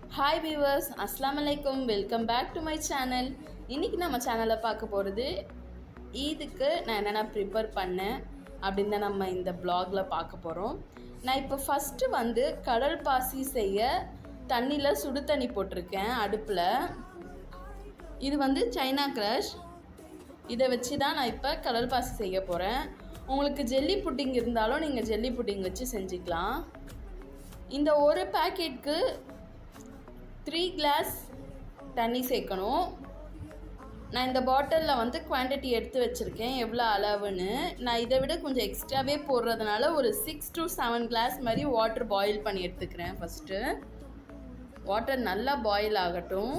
hi viewers அஸ்லாம் அலைக்கும் welcome back to my channel இன்றைக்கி நம்ம சேனலில் பார்க்க போகிறது ஈதுக்கு நான் என்னென்ன ப்ரிப்பேர் பண்ணேன் அப்படின்னு தான் நம்ம இந்த ப்ளாகில் பார்க்க போகிறோம் நான் இப்போ ஃபஸ்ட்டு வந்து கடல் பாசி செய்ய தண்ணியில் சுடு தண்ணி போட்டிருக்கேன் அடுப்பில் இது வந்து சைனா க்ரஷ் இதை வச்சு தான் நான் இப்போ கடல் பாசி செய்ய போகிறேன் உங்களுக்கு ஜெல்லி புட்டிங் இருந்தாலும் நீங்கள் ஜெல்லி புட்டிங் வச்சு செஞ்சுக்கலாம் இந்த ஒரு பேக்கெட்க்கு த்ரீ கிளாஸ் தண்ணி சேர்க்கணும் நான் இந்த பாட்டிலில் வந்து குவான்டிட்டி எடுத்து வச்சுருக்கேன் எவ்வளோ அளவுன்னு நான் இதை விட கொஞ்சம் எக்ஸ்ட்ராவே போடுறதுனால ஒரு சிக்ஸ் டு செவன் கிளாஸ் மாதிரி வாட்டர் பாயில் பண்ணி எடுத்துக்கிறேன் ஃபஸ்ட்டு வாட்டர் நல்லா பாயில் ஆகட்டும்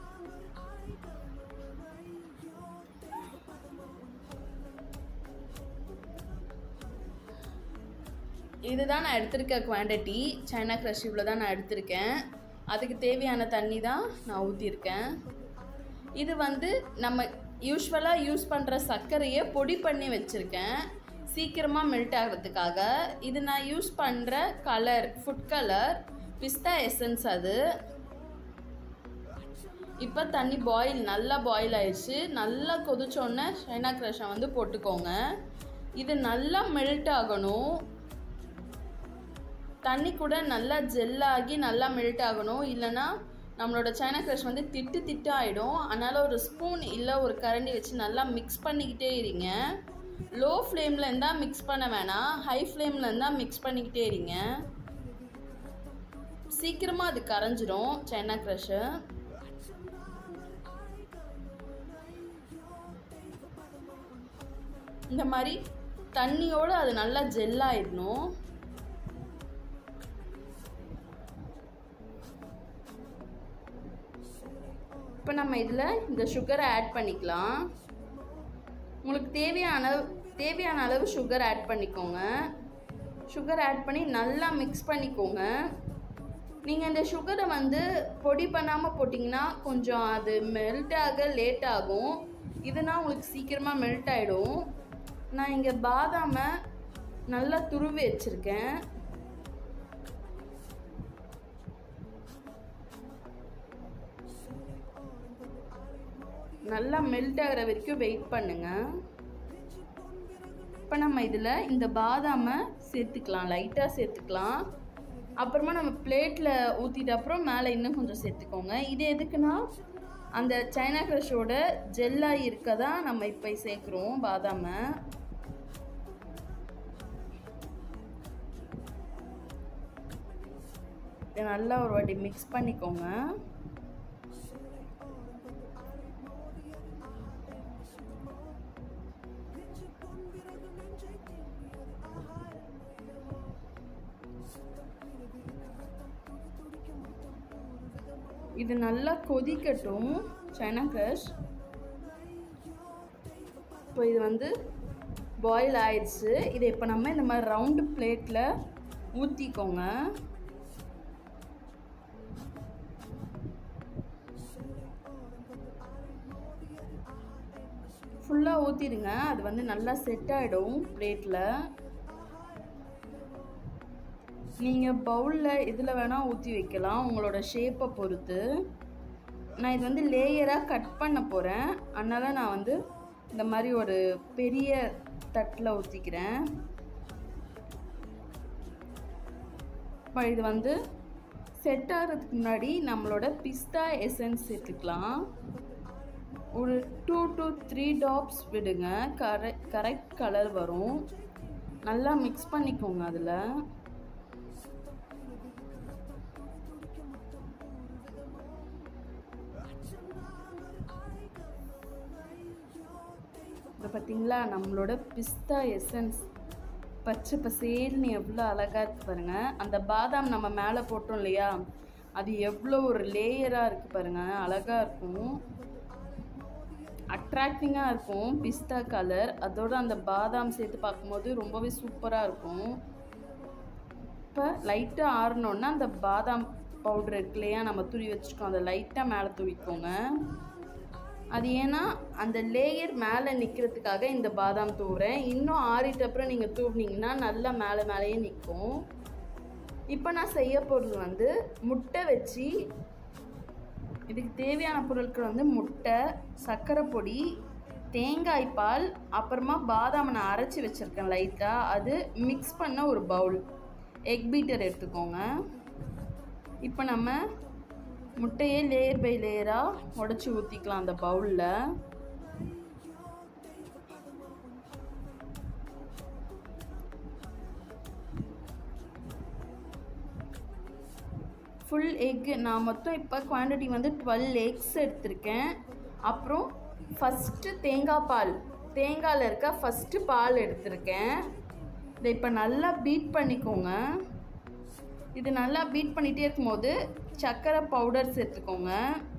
இதுதான் நான் எடுத்திருக்க குவான்டிட்டி சைனா க்ரஷ் இவ்வளோ தான் நான் எடுத்திருக்கேன் அதுக்கு தேவையான தண்ணி தான் நான் ஊற்றிருக்கேன் இது வந்து நம்ம யூஸ்வலாக யூஸ் பண்ணுற சர்க்கரையை பொடி பண்ணி வச்சுருக்கேன் சீக்கிரமாக மெல்ட் ஆகிறதுக்காக இது நான் யூஸ் பண்ணுற colour food colour pista essence அது இப்போ தண்ணி பாயில் நல்லா பாயில் ஆயிடுச்சு நல்லா கொதிச்சோடனே சைனா க்ரஷை வந்து போட்டுக்கோங்க இது நல்லா மெல்ட் ஆகணும் தண்ணி கூட நல்லா ஜெல்லாகி நல்லா மெல்ட் ஆகணும் இல்லைன்னா நம்மளோட சைனா க்ரஷ் வந்து திட்டு திட்டு ஆகிடும் அதனால் ஒரு ஸ்பூன் இல்லை ஒரு கரண்டி வச்சு நல்லா மிக்ஸ் பண்ணிக்கிட்டே இருங்க லோ ஃப்ளேமில் இருந்தால் மிக்ஸ் பண்ண வேணாம் ஹை ஃப்ளேமில் இருந்தால் மிக்ஸ் பண்ணிக்கிட்டே இருங்க சீக்கிரமாக அது கரைஞ்சிரும் சைனா க்ரஷ்ஷு இந்த மாதிரி தண்ணியோடு அது நல்லா ஜெல்லாயிடணும் இப்போ நம்ம இதில் இந்த சுகரை ஆட் பண்ணிக்கலாம் உங்களுக்கு தேவையான அளவு தேவையான அளவு சுகர் ஆட் பண்ணிக்கோங்க சுகர் ஆட் பண்ணி நல்லா மிக்ஸ் பண்ணிக்கோங்க நீங்கள் இந்த சுகரை வந்து பொடி பண்ணாமல் போட்டிங்கன்னா கொஞ்சம் அது மெல்ட் ஆக லேட் ஆகும் இதுனா உங்களுக்கு சீக்கிரமாக மெல்ட் ஆகிடும் நான் இங்கே பாதாமை நல்லா துருவி வச்சுருக்கேன் நல்லா மெல்ட் ஆகிற வரைக்கும் வெயிட் பண்ணுங்கள் இப்போ நம்ம இதில் இந்த பாதாமை சேர்த்துக்கலாம் லைட்டாக சேர்த்துக்கலாம் அப்புறமா நம்ம பிளேட்டில் ஊற்றிட்ட அப்புறம் மேலே இன்னும் கொஞ்சம் சேர்த்துக்கோங்க இது எதுக்குன்னா அந்த சைனா க்ரஷோட ஜெல்லாக இருக்க தான் நம்ம இப்போ சேர்க்குறோம் பாதாமை நல்லா ஒரு வாட்டி மிக்ஸ் பண்ணிக்கோங்க இது நல்லா கொதிக்கட்டும் சைனா க்ரஷ் இப்போ இது வந்து பாயில் ஆயிடுச்சு இதை இப்போ நம்ம இந்த மாதிரி ரவுண்டு பிளேட்டில் ஊற்றிக்கோங்க ஃபுல்லாக ஊற்றிடுங்க அது வந்து நல்லா செட் ஆகிடும் பிளேட்டில் நீங்கள் பவுலில் இதில் வேணால் ஊற்றி வைக்கலாம் உங்களோட ஷேப்பை பொறுத்து நான் இது வந்து லேயராக கட் பண்ண போகிறேன் அதனால் நான் வந்து இந்த மாதிரி ஒரு பெரிய தட்டில் ஊற்றிக்கிறேன் இப்போ இது வந்து செட் ஆகிறதுக்கு முன்னாடி நம்மளோட பிஸ்தா எசன்ஸ் சேர்த்துக்கலாம் ஒரு டூ டு த்ரீ டாப்ஸ் விடுங்க கரெக்ட் கரெக்ட் கலர் வரும் நல்லா மிக்ஸ் பண்ணிக்கோங்க அதில் இப்போ பார்த்தீங்களா நம்மளோட பிஸ்தா எசன்ஸ் பச்சை பசேல்னு எவ்வளோ அழகாக இருக்கு பாருங்கள் அந்த பாதாம் நம்ம மேலே போட்டோம் இல்லையா அது எவ்வளோ ஒரு லேயராக இருக்குது பாருங்கள் அழகாக இருக்கும் அட்ராக்டிங்காக இருக்கும் பிஸ்தா கலர் அதோட அந்த பாதாம் சேர்த்து பார்க்கும்போது ரொம்பவே சூப்பராக இருக்கும் இப்போ லைட்டாக ஆறினோன்னா அந்த பாதாம் பவுட்ரு இருக்கு இல்லையா நம்ம துரி வச்சுருக்கோம் அதை லைட்டாக மேலே தூவிக்கோங்க அது ஏன்னா அந்த லேயர் மேலே நிற்கிறதுக்காக இந்த பாதாம் தூவுறேன் இன்னும் ஆறிட்ட அப்புறம் நீங்கள் தூவினீங்கன்னா நல்லா மேலே மேலேயே நிற்கும் இப்போ நான் செய்ய போகிறது வந்து முட்டை வச்சு இதுக்கு தேவையான பொருட்கள் வந்து முட்டை சர்க்கரை பொடி தேங்காய் பால் அப்புறமா பாதாம் நான் அரைச்சி வச்சுருக்கேன் லைட்டாக அது மிக்ஸ் பண்ண ஒரு பவுல் எக் பீட்டர் எடுத்துக்கோங்க இப்போ நம்ம முட்டையே லேயர் பை லேயராக உடச்சி ஊற்றிக்கலாம் அந்த பவுலில் ஃபுல் எக்கு நான் மொத்தம் இப்போ குவான்டிட்டி வந்து டுவெல் எக்ஸ் எடுத்திருக்கேன் அப்புறம் ஃபஸ்ட்டு தேங்காய் பால் தேங்காயில் இருக்க ஃபஸ்ட்டு பால் எடுத்திருக்கேன் இதை இப்போ நல்லா பீட் பண்ணிக்கோங்க இது நல்லா பீட் பண்ணிகிட்டே இருக்கும்போது சர்க்கரை பவுடர் சேர்த்துக்கோங்க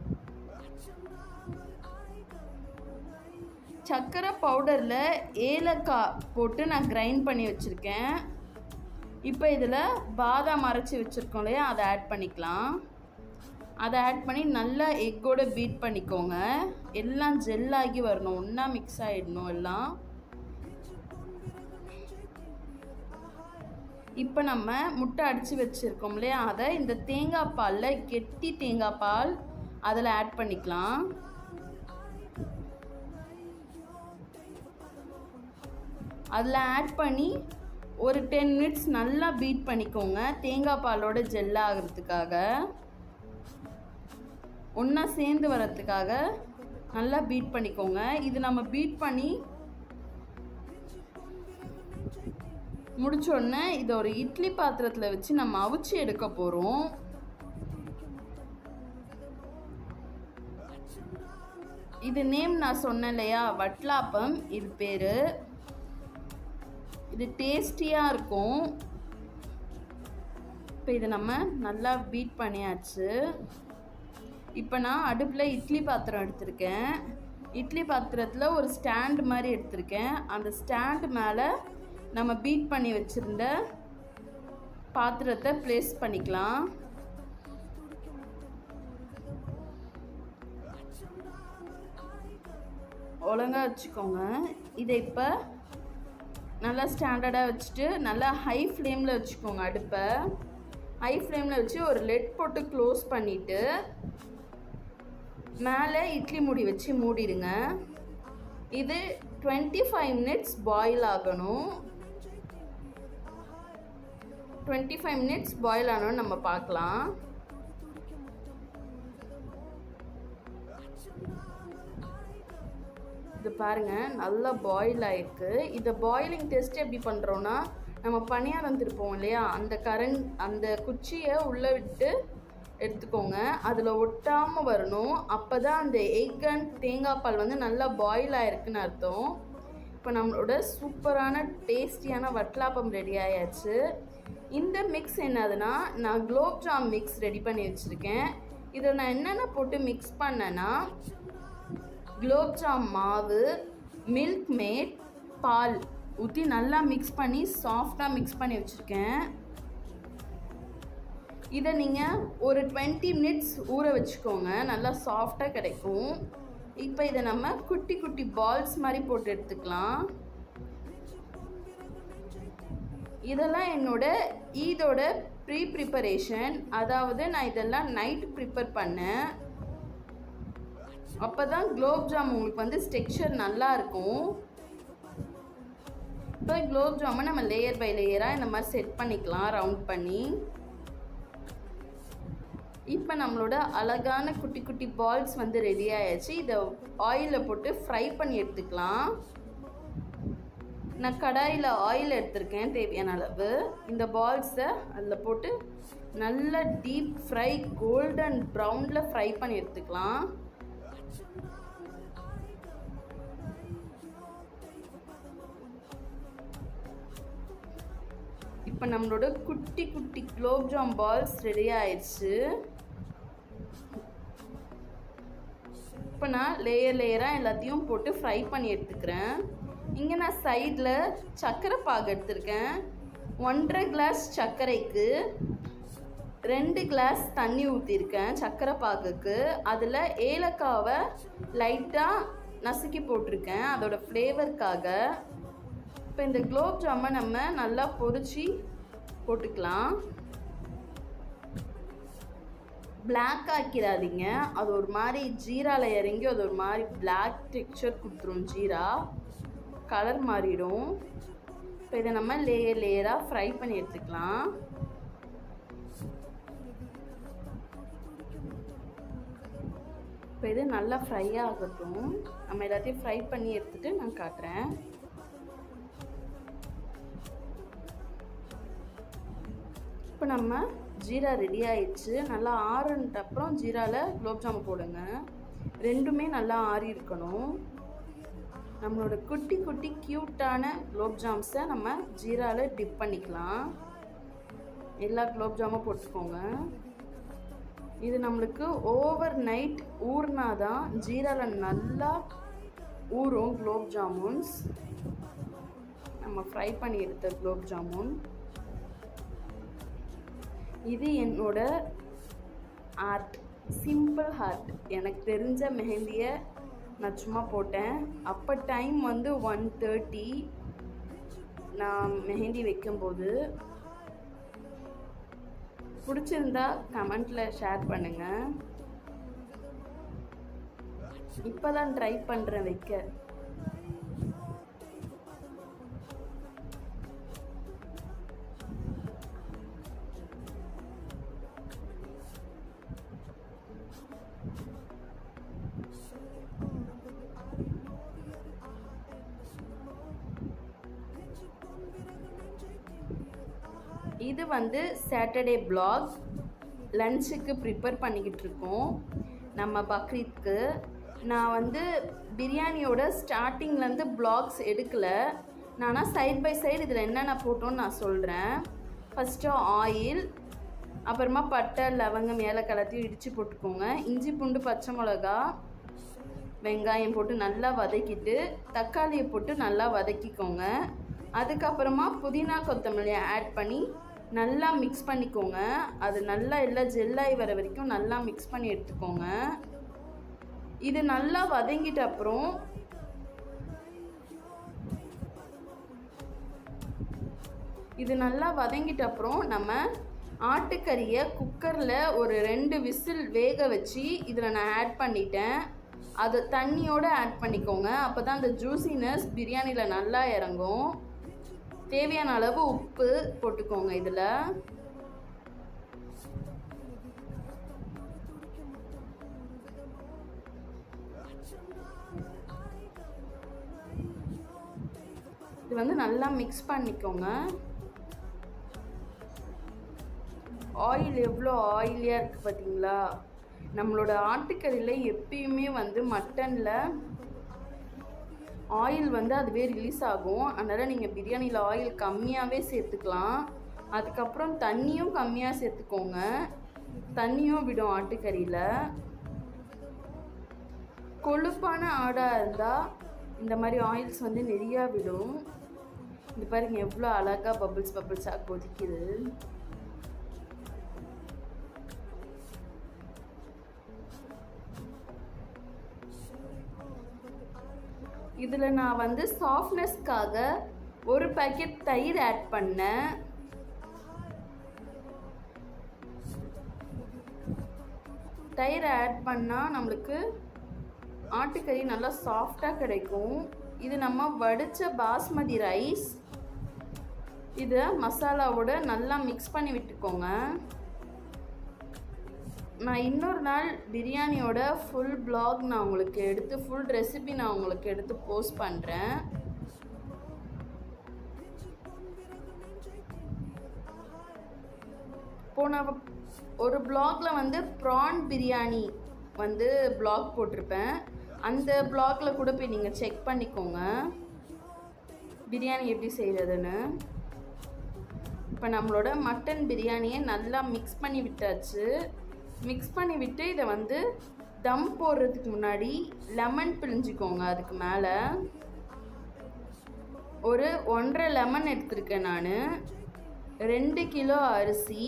சர்க்கரை பவுடரில் ஏலக்காய் போட்டு நான் கிரைண்ட் பண்ணி வச்சுருக்கேன் இப்போ இதில் பாதாம் அரைச்சி வச்சுருக்கோம் இல்லையா அதை ஆட் பண்ணிக்கலாம் அதை ஆட் பண்ணி நல்லா எக்கோட பீட் பண்ணிக்கோங்க எல்லாம் ஜெல்லாகி வரணும் ஒன்றா மிக்ஸ் ஆகிடணும் எல்லாம் இப்போ நம்ம முட்டை அடித்து வச்சுருக்கோம் இல்லையா அதை இந்த தேங்காய் பாலில் கெட்டி தேங்காய் பால் அதில் ஆட் பண்ணிக்கலாம் அதில் ஆட் பண்ணி ஒரு டென் மினிட்ஸ் நல்லா பீட் பண்ணிக்கோங்க தேங்காய் பாலோட ஜெல் ஆகிறதுக்காக ஒன்றா சேர்ந்து வர்றதுக்காக நல்லா பீட் பண்ணிக்கோங்க இது நம்ம பீட் பண்ணி முடிச்சோடனே இதை ஒரு இட்லி பாத்திரத்தில் வச்சு நம்ம அவிச்சு எடுக்க போகிறோம் இது நேம் நான் சொன்னேன் இல்லையா வட்லாப்பம் இது பேர் இது டேஸ்டியாக இருக்கும் இப்போ இதை நம்ம நல்லா பீட் பண்ணியாச்சு இப்போ நான் அடுப்பில் இட்லி பாத்திரம் எடுத்திருக்கேன் இட்லி பாத்திரத்தில் ஒரு ஸ்டாண்ட் மாதிரி எடுத்திருக்கேன் அந்த ஸ்டாண்ட் மேலே நம்ம பீட் பண்ணி வச்சுருந்த பாத்திரத்தை ப்ளேஸ் பண்ணிக்கலாம் ஒழுங்காக வச்சுக்கோங்க இதை இப்போ நல்லா ஸ்டாண்டர்டாக வச்சுட்டு நல்லா ஹை ஃப்ளேமில் வச்சுக்கோங்க அடுப்பை ஹை ஃப்ளேமில் வச்சு ஒரு லெட் போட்டு க்ளோஸ் பண்ணிவிட்டு மேலே இட்லி மூடி வச்சு மூடிடுங்க இது டுவெண்ட்டி ஃபைவ் மினிட்ஸ் பாயில் ஆகணும் டுவெண்ட்டி ஃபைவ் மினிட்ஸ் பாயில் ஆனோன்னு நம்ம பார்க்கலாம் இது பாருங்க நல்லா பாயில் ஆயிருக்கு இதை பாயிலிங் டெஸ்ட் எப்படி பண்ணுறோன்னா நம்ம பணியாரம் திருப்போம் இல்லையா அந்த கரண்ட் அந்த குச்சியை உள்ளே விட்டு எடுத்துக்கோங்க அதில் ஒட்டாமல் வரணும் அப்போ தான் அந்த எக் அண்ட் தேங்காய் பால் வந்து நல்லா பாயில் ஆயிருக்குன்னு அர்த்தம் இப்போ நம்மளோட சூப்பரான டேஸ்டியான வட்லாப்பம் ரெடி ஆயாச்சு இந்த மிக்ஸ் என்னதுன்னா நான் குலோப் ஜாம் மிக்ஸ் ரெடி பண்ணி வச்சுருக்கேன் இதில் நான் என்னென்ன போட்டு மிக்ஸ் பண்ணேன்னா குலோப்ஜாம் மாவு மில்க் மேட் பால் ஊற்றி நல்லா மிக்ஸ் பண்ணி சாஃப்டாக மிக்ஸ் பண்ணி வச்சுருக்கேன் இதை நீங்கள் ஒரு டுவெண்ட்டி மினிட்ஸ் ஊற வச்சுக்கோங்க நல்லா சாஃப்டாக கிடைக்கும் இப்போ இதை நம்ம குட்டி குட்டி பால்ஸ் மாதிரி போட்டு எடுத்துக்கலாம் இதெல்லாம் என்னோட ஈதோட ப்ரீ ப்ரிப்பரேஷன் அதாவது நான் இதெல்லாம் நைட் ப்ரிப்பேர் பண்ணேன் அப்போ தான் குலோப் ஜாம் உங்களுக்கு வந்து ஸ்டெக்சர் நல்லா இருக்கும் இப்போ குலோப் ஜாமை நம்ம லேயர் பை லேயராக இந்த மாதிரி செட் பண்ணிக்கலாம் ரவுண்ட் பண்ணி இப்போ நம்மளோட அழகான குட்டி குட்டி பால்ஸ் வந்து ரெடி ஆயாச்சு இதை ஆயிலில் போட்டு ஃப்ரை பண்ணி எடுத்துக்கலாம் நான் கடாயில் ஆயில் எடுத்திருக்கேன் தேவையான அளவு இந்த பால்ஸை அதில் போட்டு நல்ல டீப் ஃப்ரை கோல்டன் ப்ரௌனில் ஃப்ரை பண்ணி எடுத்துக்கலாம் இப்போ நம்மளோட குட்டி குட்டி குலோப் ஜாம் பால்ஸ் ரெடி ஆயிடுச்சு இப்போ நான் லேயர் லேயராக எல்லாத்தையும் போட்டு ஃப்ரை பண்ணி எடுத்துக்கிறேன் இங்கே நான் சைடில் சர்க்கரை பாகு எடுத்திருக்கேன் ஒன்றரை கிளாஸ் சர்க்கரைக்கு ரெண்டு கிளாஸ் தண்ணி ஊற்றிருக்கேன் சர்க்கரை பாகுக்கு அதில் ஏலக்காவை லைட்டாக நசுக்கி போட்டிருக்கேன் அதோட ஃப்ளேவருக்காக இப்போ இந்த குலோப் ஜாமை நம்ம நல்லா பொரிச்சு போட்டுக்கலாம் பிளாக் ஆக்கிடாதீங்க அது ஒரு மாதிரி ஜீராவில் இறங்கி அது ஒரு மாதிரி பிளாக் டெக்ஸ்சர் கொடுத்துரும் ஜீரா கலர் மாறிடும் இப்போ இதை நம்ம லேயர் லேயராக ஃப்ரை பண்ணி எடுத்துக்கலாம் இப்போ இது நல்லா ஃப்ரை ஆகட்டும் நம்ம எல்லாத்தையும் ஃப்ரை பண்ணி எடுத்துட்டு நான் காட்டுறேன் இப்போ நம்ம ஜீரா ரெடி ஆயிடுச்சு நல்லா ஆறுன்ட்டு அப்புறம் ஜீராவில் குலோப்ஜாம் போடுங்க ரெண்டுமே நல்லா ஆறி இருக்கணும் நம்மளோட குட்டி குட்டி க்யூட்டான குலோப்ஜாம்ஸை நம்ம ஜீராவில் டிப் பண்ணிக்கலாம் எல்லா குலோப்ஜாமும் போட்டுக்கோங்க இது நம்மளுக்கு ஓவர் நைட் ஊறினா தான் ஜீராவில் நல்லா ஊறும் குலோப் ஜாமுன்ஸ் நம்ம ஃப்ரை பண்ணி எடுத்த குலோப் ஜாமுன் இது என்னோட ஆர்ட் சிம்பிள் ஹார்ட் எனக்கு தெரிஞ்ச மெஹந்தியை நான் சும்மா போட்டேன் அப்போ டைம் வந்து ஒன் தேர்ட்டி நான் மெஹந்தி வைக்கும்போது பிடிச்சிருந்தா கமெண்ட்டில் ஷேர் பண்ணுங்கள் இப்போ தான் ட்ரை பண்ணுறேன் வைக்க இது வந்து சாட்டர்டே பிளாக் லஞ்சுக்கு ப்ரிப்பேர் பண்ணிக்கிட்டு இருக்கோம் நம்ம பக்ரீத்க்கு நான் வந்து பிரியாணியோட ஸ்டார்டிங்லேருந்து பிளாக்ஸ் எடுக்கலை நானா சைட் பை சைடு இதில் என்னென்ன போட்டோன்னு நான் சொல்கிறேன் ஃபஸ்ட்டு ஆயில் அப்புறமா பட்டை லவங்கம் ஏலக்காய் எல்லாத்தையும் இடித்து போட்டுக்கோங்க இஞ்சி பூண்டு பச்சை மிளகா வெங்காயம் போட்டு நல்லா வதக்கிட்டு தக்காளியை போட்டு நல்லா வதக்கிக்கோங்க அதுக்கப்புறமா புதினா கொத்தமல்லியை ஆட் பண்ணி நல்லா மிக்ஸ் பண்ணிக்கோங்க அது நல்லா எல்லாம் ஜெல்லாகி வர வரைக்கும் நல்லா மிக்ஸ் பண்ணி எடுத்துக்கோங்க இது நல்லா வதங்கிட்ட அப்புறம் இது நல்லா வதங்கிட்ட அப்புறம் நம்ம ஆட்டுக்கறியை குக்கரில் ஒரு ரெண்டு விசில் வேக வச்சு இதில் நான் ஆட் பண்ணிட்டேன் அது தண்ணியோடு ஆட் பண்ணிக்கோங்க அப்போ தான் அந்த ஜூசினஸ் பிரியாணியில் நல்லா இறங்கும் தேவையான அளவு உப்பு போட்டுக்கோங்க இதில் இது வந்து நல்லா மிக்ஸ் பண்ணிக்கோங்க ஆயில் எவ்வளோ ஆயிலியாக இருக்குது பார்த்தீங்களா நம்மளோட ஆட்டுக்கறியில் எப்பயுமே வந்து மட்டனில் ஆயில் வந்து அதுவே ரிலீஸ் ஆகும் அதனால் நீங்கள் பிரியாணியில் ஆயில் கம்மியாகவே சேர்த்துக்கலாம் அதுக்கப்புறம் தண்ணியும் கம்மியாக சேர்த்துக்கோங்க தண்ணியும் விடும் ஆட்டுக்கறியில் கொழுப்பான ஆடாக இருந்தால் இந்த மாதிரி ஆயில்ஸ் வந்து நிறையா விடும் இது பாருங்க எவ்வளோ அழகாக பபிள்ஸ் பபிள்ஸாக கொதிக்குது இதில் நான் வந்து சாஃப்ட்னஸ்க்காக ஒரு பேக்கெட் தயிர் ஆட் பண்ணேன் தயிர் ஆட் பண்ணால் நம்மளுக்கு ஆட்டுக்கறி நல்லா சாஃப்டாக கிடைக்கும் இது நம்ம வடித்த பாஸ்மதி ரைஸ் இதை மசாலாவோட நல்லா மிக்ஸ் பண்ணி விட்டுக்கோங்க நான் இன்னொரு நாள் பிரியாணியோட ஃபுல் பிளாக் நான் உங்களுக்கு எடுத்து ஃபுல் ரெசிபி நான் உங்களுக்கு எடுத்து போஸ்ட் பண்ணுறேன் போன ஒரு பிளாக்ல வந்து ப்ரான் பிரியாணி வந்து பிளாக் போட்டிருப்பேன் அந்த பிளாக்ல கூட போய் நீங்கள் செக் பண்ணிக்கோங்க பிரியாணி எப்படி செய்கிறதுன்னு இப்போ நம்மளோட மட்டன் பிரியாணியை நல்லா மிக்ஸ் பண்ணி விட்டாச்சு மிக்ஸ் பண்ணி விட்டு இதை வந்து தம் போடுறதுக்கு முன்னாடி லெமன் பிழிஞ்சிக்கோங்க அதுக்கு மேலே ஒரு ஒன்றரை லெமன் எடுத்திருக்கேன் நான் ரெண்டு கிலோ அரிசி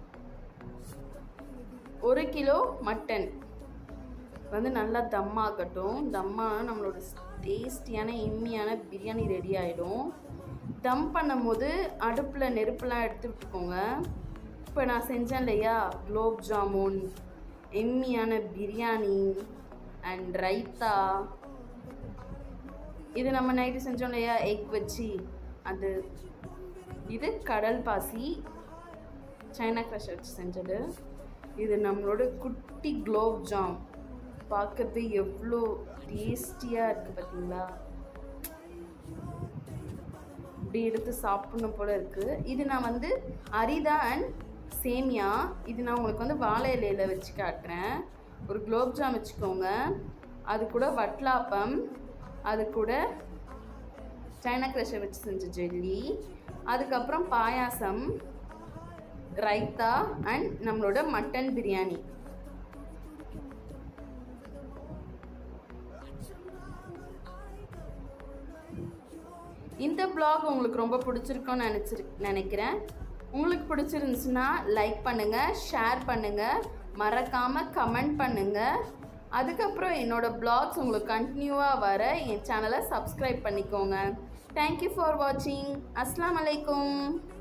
ஒரு கிலோ மட்டன் வந்து நல்லா தம் ஆகட்டும் தம்மான நம்மளோட டேஸ்டியான எம்மியான பிரியாணி ரெடி ஆகிடும் தம் பண்ணும்போது அடுப்பில் நெருப்புலாம் எடுத்து விட்டுக்கோங்க இப்போ நான் செஞ்சேன் இல்லையா குலோப் ஜாமுன் எம்மியான பிரியாணி அண்ட் ரைத்தா இது நம்ம நைட்டு செஞ்சோம் இல்லையா எக் வச்சு அது இது கடல் பாசி சைனா க்ரஷ் வச்சு செஞ்சது இது நம்மளோட குட்டி குலோப் ஜாம் பார்க்கறது எவ்வளோ டேஸ்டியாக இருக்குது பார்த்தீங்களா இப்படி எடுத்து சாப்பிடணும் போல இருக்குது இது நான் வந்து அரிதா அண்ட் சேமியா இது நான் உங்களுக்கு வந்து வாழை இலையில வச்சு காட்டுறேன் ஒரு குலோப் ஜாம் வச்சுக்கோங்க அது கூட வட்லாப்பம் அது கூட சைனா க்ரஷை வச்சு செஞ்ச ஜெல்லி அதுக்கப்புறம் பாயாசம் ரைத்தா அண்ட் நம்மளோட மட்டன் பிரியாணி இந்த vlog உங்களுக்கு ரொம்ப பிடிச்சிருக்கும்னு நினச்சிரு நினைக்கிறேன் உங்களுக்கு பிடிச்சிருந்துச்சுன்னா லைக் பண்ணுங்கள் ஷேர் பண்ணுங்கள் மறக்காமல் கமெண்ட் பண்ணுங்கள் அதுக்கப்புறம் என்னோடய பிளாக்ஸ் உங்களுக்கு கண்டினியூவாக வர என் சேனலை சப்ஸ்கிரைப் பண்ணிக்கோங்க தேங்க்யூ ஃபார் வாட்சிங் அஸ்ஸலாமு அலைக்கும்